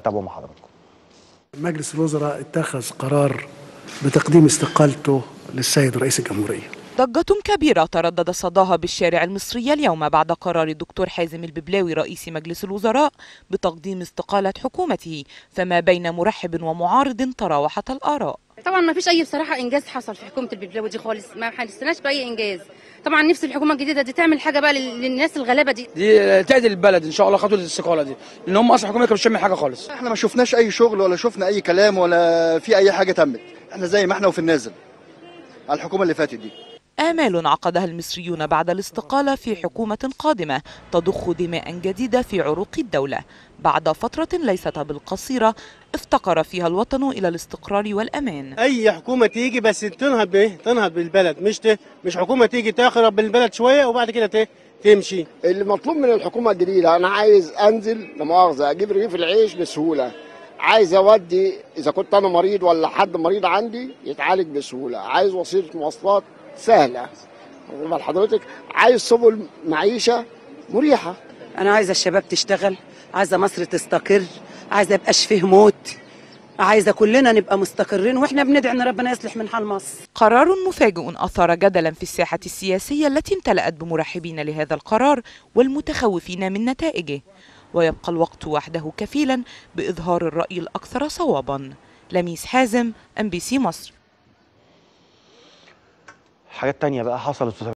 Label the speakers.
Speaker 1: تابعوا مع حضراتكم
Speaker 2: مجلس الوزراء اتخذ قرار بتقديم استقالته للسيد رئيس الجمهورية
Speaker 3: ضجة كبيرة تردد صداها بالشارع المصري اليوم بعد قرار الدكتور حازم الببلاوي رئيس مجلس الوزراء بتقديم استقالة حكومته فما بين مرحب ومعارض تراوحت الآراء
Speaker 4: طبعا ما فيش اي بصراحه انجاز حصل في حكومه الببلاوي دي خالص ما حسيناش باي انجاز طبعا نفس الحكومه الجديده دي تعمل حاجه بقى لل- للناس الغلابه دي
Speaker 5: دي تعدل البلد ان شاء الله خطوه الاستقاله دي لان هم اصلا الحكومه كانت مش بتعمل حاجه خالص
Speaker 6: احنا ما شفناش اي شغل ولا شفنا اي كلام ولا في اي حاجه تمت احنا زي ما احنا وفي النازل على الحكومه اللي فاتت دي
Speaker 3: آمال عقدها المصريون بعد الاستقالة في حكومة قادمة تضخ دماء جديدة في عروق الدولة بعد فترة ليست بالقصيرة افتقر فيها الوطن إلى الاستقرار والأمان
Speaker 7: اي حكومه تيجي بس تنهض بايه تنهض بالبلد مش ت... مش حكومه تيجي تخرب بالبلد شويه وبعد كده ت... تمشي
Speaker 8: اللي مطلوب من الحكومه الجديده انا عايز انزل لمؤاخذه اجيب رغيف العيش بسهوله عايز اودي اذا كنت انا مريض ولا حد مريض عندي يتعالج بسهوله عايز وسيله مواصلات سهله واخد بال حضرتك عايز سبل معيشه مريحه
Speaker 9: انا عايزه الشباب تشتغل عايزه مصر تستقر عايزه يبقاش فيه موت عايزه كلنا نبقى مستقرين واحنا بندعي ان ربنا يصلح من حال مصر
Speaker 3: قرار مفاجئ أثار جدلا في الساحة السياسية التي امتلأت بمرحبين لهذا القرار والمتخوفين من نتائجه ويبقى الوقت وحده كفيلا بإظهار الرأي الأكثر صوابا لميس حازم ام بي سي مصر
Speaker 1: حاجات تانية بقى حصلت في